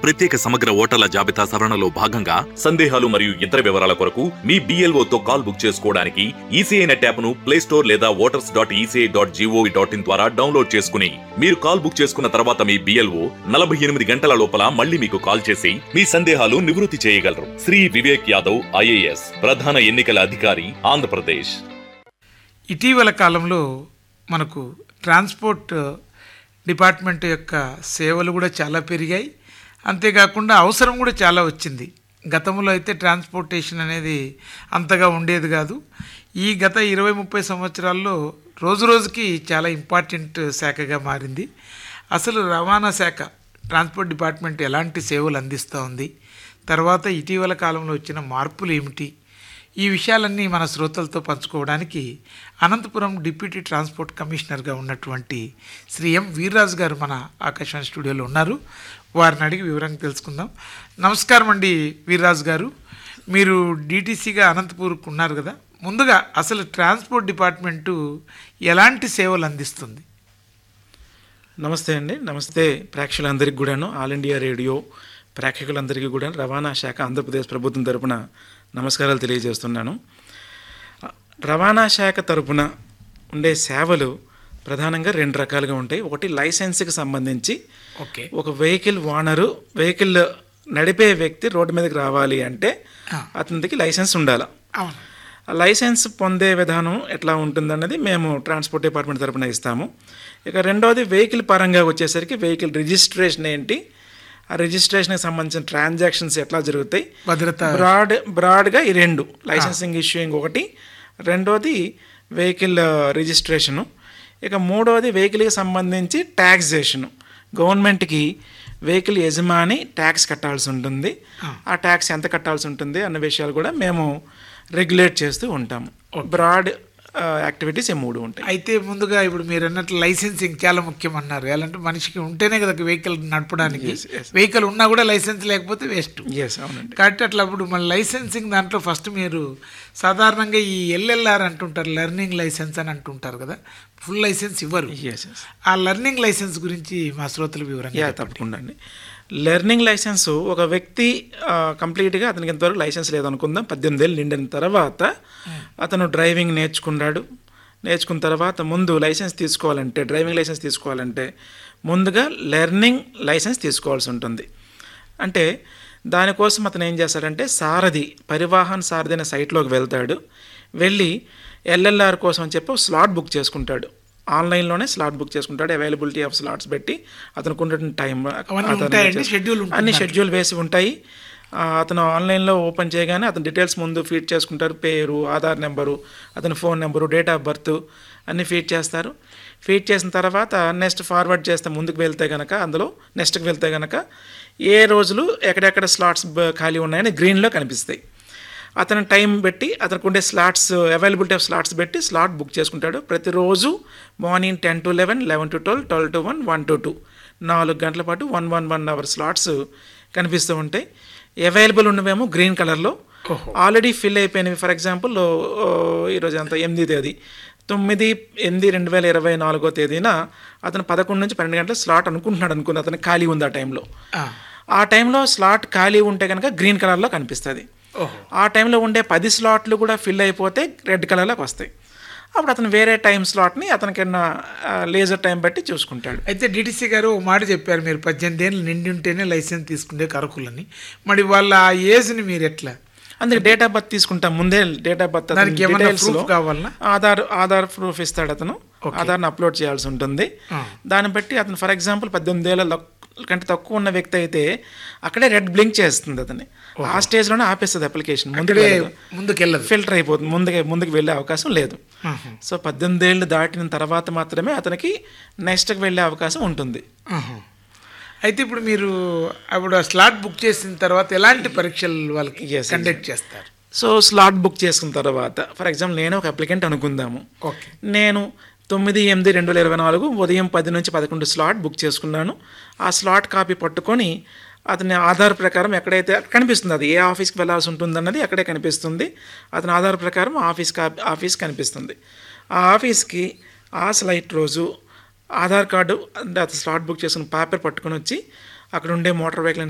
ప్రత్యేక సమగ్ర ఓటర్ల జాబితా సవరణలో భాగంగా సందేహాలు మరియు ఇతర వివరాల కొరకు మీ BLO తో కాల్ బుక్ చేసుకోవడానికి ఈసీఐ నెట్ యాప్ ను ప్లే స్టోర్ లేదా voters dot ECI dot gov dot in ద్వారా డౌన్లోడ్ చేసుకుని మీరు కాల్ బుక్ చేసుకున్న తర్వాత మీ బిఎల్ఓ నలభై ఎనిమిది గంటల లోపల మళ్ళీ మీకు కాల్ చేసి మీ సందేహాలు నివృత్తి చేయగలరు శ్రీ వివేక్ యాదవ్ ఐఏఎస్ ప్రధాన ఎన్నికల అధికారి ఆంధ్రప్రదేశ్ ఇటీవల కాలంలో మనకు ట్రాన్స్పోర్ట్ డిపార్ట్మెంట్ యొక్క సేవలు కూడా చాలా పెరిగాయి అంతేకాకుండా అవసరం కూడా చాలా వచ్చింది గతంలో అయితే ట్రాన్స్పోర్టేషన్ అనేది అంతగా ఉండేది కాదు ఈ గత ఇరవై ముప్పై సంవత్సరాల్లో రోజు రోజుకి చాలా ఇంపార్టెంట్ శాఖగా మారింది అసలు రవాణా శాఖ ట్రాన్స్పోర్ట్ డిపార్ట్మెంట్ ఎలాంటి సేవలు అందిస్తూ ఉంది తర్వాత ఇటీవల కాలంలో వచ్చిన మార్పులు ఏమిటి ఈ విషయాలన్నీ మన శ్రోతలతో పంచుకోవడానికి అనంతపురం డిప్యూటీ ట్రాన్స్పోర్ట్ కమిషనర్గా ఉన్నటువంటి శ్రీ ఎం వీర్రాజు గారు మన ఆకాశవాణి స్టూడియోలో ఉన్నారు వారిని అడిగి వివరంగా తెలుసుకుందాం నమస్కారం అండి వీర్రాజు గారు మీరు డీటీసీగా అనంతపూర్కు ఉన్నారు కదా ముందుగా అసలు ట్రాన్స్పోర్ట్ డిపార్ట్మెంటు ఎలాంటి సేవలు అందిస్తుంది నమస్తే అండి నమస్తే ప్రేక్షకులందరికీ కూడాను ఆల్ ఇండియా రేడియో ప్రేక్షకులందరికీ కూడా రవాణా శాఖ ఆంధ్రప్రదేశ్ ప్రభుత్వం తరపున నమస్కారాలు తెలియజేస్తున్నాను రవాణా శాఖ తరపున ఉండే సేవలు ప్రధానంగా రెండు రకాలుగా ఉంటాయి ఒకటి లైసెన్స్కి సంబంధించి ఓకే ఒక వెహికల్ ఓనరు వెహికల్ నడిపే వ్యక్తి రోడ్డు మీదకి రావాలి అంటే అతనికి లైసెన్స్ ఉండాలి అవును ఆ లైసెన్స్ పొందే విధానం ఎట్లా ఉంటుందన్నది మేము ట్రాన్స్పోర్ట్ డిపార్ట్మెంట్ తరపున ఇస్తాము ఇక రెండవది వెహికల్ పరంగా వచ్చేసరికి వెహికల్ రిజిస్ట్రేషన్ ఏంటి ఆ రిజిస్ట్రేషన్కి సంబంధించిన ట్రాన్సాక్షన్స్ ఎట్లా జరుగుతాయి భద్రత బ్రాడ్ బ్రాడ్గా ఈ రెండు లైసెన్సింగ్ ఇష్యూయింగ్ ఒకటి రెండోది వెహికల్ రిజిస్ట్రేషను ఇక మూడవది వెహికల్కి సంబంధించి ట్యాక్సేషను గవర్నమెంట్కి వెహికల్ యజమాని ట్యాక్స్ కట్టాల్సి ఉంటుంది ఆ ట్యాక్స్ ఎంత కట్టాల్సి ఉంటుంది అన్న విషయాలు కూడా మేము రెగ్యులేట్ చేస్తూ ఉంటాము బ్రాడ్ యాక్టివిటీస్ ఈ మూడు ఉంటాయి అయితే ముందుగా ఇప్పుడు మీరు అన్నట్లు లైసెన్సింగ్ చాలా ముఖ్యం అన్నారు ఎలా అంటే మనిషికి ఉంటేనే కదా వెహికల్ నడపడానికి వెహికల్ ఉన్నా కూడా లైసెన్స్ లేకపోతే వేస్ట్ ఎస్ అవునండి కాబట్టి అట్లా అప్పుడు మన లైసెన్సింగ్ దాంట్లో ఫస్ట్ మీరు సాధారణంగా ఈ ఎల్ఎల్ఆర్ అంటుంటారు లెర్నింగ్ లైసెన్స్ అని అంటుంటారు కదా ఫుల్ లైసెన్స్ ఇవ్వరు ఎస్ ఎస్ ఆ లెర్నింగ్ లైసెన్స్ గురించి మా శ్రోతలు వివరంగా యా తప్పకుండా అండి లెర్నింగ్ లైసెన్స్ ఒక వ్యక్తి ఆ, కంప్లీట్గా అతనికి ఇంతవరకు లైసెన్స్ లేదనుకుందాం పద్దెనిమిది ఏళ్ళు నిండిన తర్వాత అతను డ్రైవింగ్ నేర్చుకున్నాడు నేర్చుకున్న తర్వాత ముందు లైసెన్స్ తీసుకోవాలంటే డ్రైవింగ్ లైసెన్స్ తీసుకోవాలంటే ముందుగా లెర్నింగ్ లైసెన్స్ తీసుకోవాల్సి ఉంటుంది అంటే దానికోసం అతను ఏం చేస్తాడంటే సారథి పరివాహన్ సారథి అనే సైట్లోకి వెళ్తాడు వెళ్ళి ఎల్ఎల్ఆర్ కోసం అని చెప్పి ఒక స్లాట్ బుక్ చేసుకుంటాడు ఆన్లైన్లోనే స్లాట్ బుక్ చేసుకుంటాడు అవైలబిలిటీ ఆఫ్ స్లాట్స్ పెట్టి అతనికి ఉన్నటువంటి టైం అవన్నీ ఉంటాయండి? షెడ్యూల్ ఉంటుంది అన్ని షెడ్యూల్ వేసి ఉంటాయి ఆ, అతను ఆన్లైన్లో ఓపెన్ చేయగానే అతని డీటెయిల్స్ ముందు ఫీడ్ చేసుకుంటారు పేరు ఆధార్ నెంబరు అతని phone number date of birth అన్నీ ఫీడ్ చేస్తారు ఫీడ్ చేసిన తర్వాత నెక్స్ట్ ఫార్వర్డ్ చేస్తే ముందుకు వెళ్తే కనుక అందులో నెక్స్ట్కి వెళ్తే కనుక ఏ రోజులు ఎక్కడెక్కడ స్లాట్స్ ఖాళీ ఉన్నాయని గ్రీన్లో కనిపిస్తాయి అతను టైం పెట్టి అతనికి ఉండే స్లాట్స్ అవైలబిలిటీ ఆఫ్ స్లాట్స్ పెట్టి స్లాట్ బుక్ చేసుకుంటాడు ప్రతిరోజు morning ten to eleven eleven to twelve twelve to one one to two నాలుగు గంటల పాటు one one one hour slots కనిపిస్తూ ఉంటాయి అవైలబుల్ ఉన్నవేమో గ్రీన్ కలర్లో ఆల్రెడీ ఫిల్ అయిపోయినవి ఫర్ ఎగ్జాంపుల్ ఈరోజు అంత ఎనిమిది తేదీ తొమ్మిది ఎనిమిది రెండు వేల ఇరవై నాలుగో తేదీన అతను పదకొండు నుంచి పన్నెండు గంటల స్లాట్ అనుకుంటున్నాడు అనుకుంది అతను ఖాళీ ఉంది ఆ టైంలో ఆ, ఆ టైంలో స్లాట్ ఖాళీ ఉంటే కనుక గ్రీన్ కలర్లో కనిపిస్తుంది ఓహో ఆ టైంలో ఉండే పది స్లాట్లు కూడా ఫిల్ అయిపోతే రెడ్ కలర్లోకి వస్తాయి అప్పుడు అతను వేరే టైం స్లాట్ని అతనికన్నా లేజర్ టైం బట్టి చూసుకుంటాడు అయితే డిటిసి గారు ఒక మాట చెప్పారు మీరు పద్దెనిమిది ఏళ్ళు నిండి ఉంటేనే లైసెన్స్ తీసుకునే కరకులని మరి వాళ్ళ ఆ ఏజ్ని మీరు ఎట్లా అందుకే డేట్ ఆఫ్ బర్త్ తీసుకుంటాం ముందే డేట్ ఆఫ్ బర్త్ దానికి ఏమన్నా proof కావాలనా? ఆధార్ ఆధార్ ప్రూఫ్ ఇస్తాడు అతను ఆధార్ని అప్లోడ్ చేయాల్సి ఉంటుంది దాన్ని బట్టి అతను ఫర్ ఎగ్జాంపుల్ పద్దెనిమిది ఏళ్ళ లక్- కంటే తక్కువ ఉన్న వ్యక్తి అయితే అక్కడే రెడ్ బ్లింక్ చేస్తుంది అతని ఆ స్టేజ్లోనే ఆపేస్తుంది అప్లికేషన్ ముందుకు ఇక్కడే వెళ్ళదు. ముందుకెళ్ళదు ఫిల్టర్ అయిపోతుంది ముందుకు ముందుకు వెళ్ళే అవకాశం లేదు సో పద్దెనిమిది ఏళ్ళు దాటిన తర్వాత మాత్రమే అతనికి నెక్స్ట్కి వెళ్ళే అవకాశం ఉంటుంది ఆహా. అయితే ఇప్పుడు మీరు అప్పుడు ఆ స్లాట్ బుక్ చేసిన తర్వాత ఎలాంటి పరీక్షలు వాళ్ళకి Yes, కండక్ట్ చేస్తారు సో స్లాట్ బుక్ చేసుకున్న తర్వాత ఫర్ ఎగ్జాంపుల్ నేను ఒక అప్లికెంట్ అనుకుందాము ఓకే నేను తొమ్మిది ఎనిమిది రెండు వేల ఇరవై నాలుగు ఉదయం పది నుంచి పదకొండు స్లాట్ బుక్ చేసుకున్నాను ఆ స్లాట్ కాపీ పట్టుకొని అతని ఆధార్ ప్రకారం ఎక్కడైతే కనిపిస్తుంది అది ఏ ఆఫీస్కి వెళ్ళాల్సి ఉంటుందన్నది అక్కడే కనిపిస్తుంది అతని ఆధార్ ప్రకారం ఆఫీస్ కా ఆఫీస్ కనిపిస్తుంది ఆ ఆఫీస్కి ఆ స్లైట్ రోజు ఆధార్ కార్డు అంటే అతను స్లాట్ బుక్ చేసుకుని పేపర్ పట్టుకొని వచ్చి అక్కడ ఉండే మోటార్ వెహికల్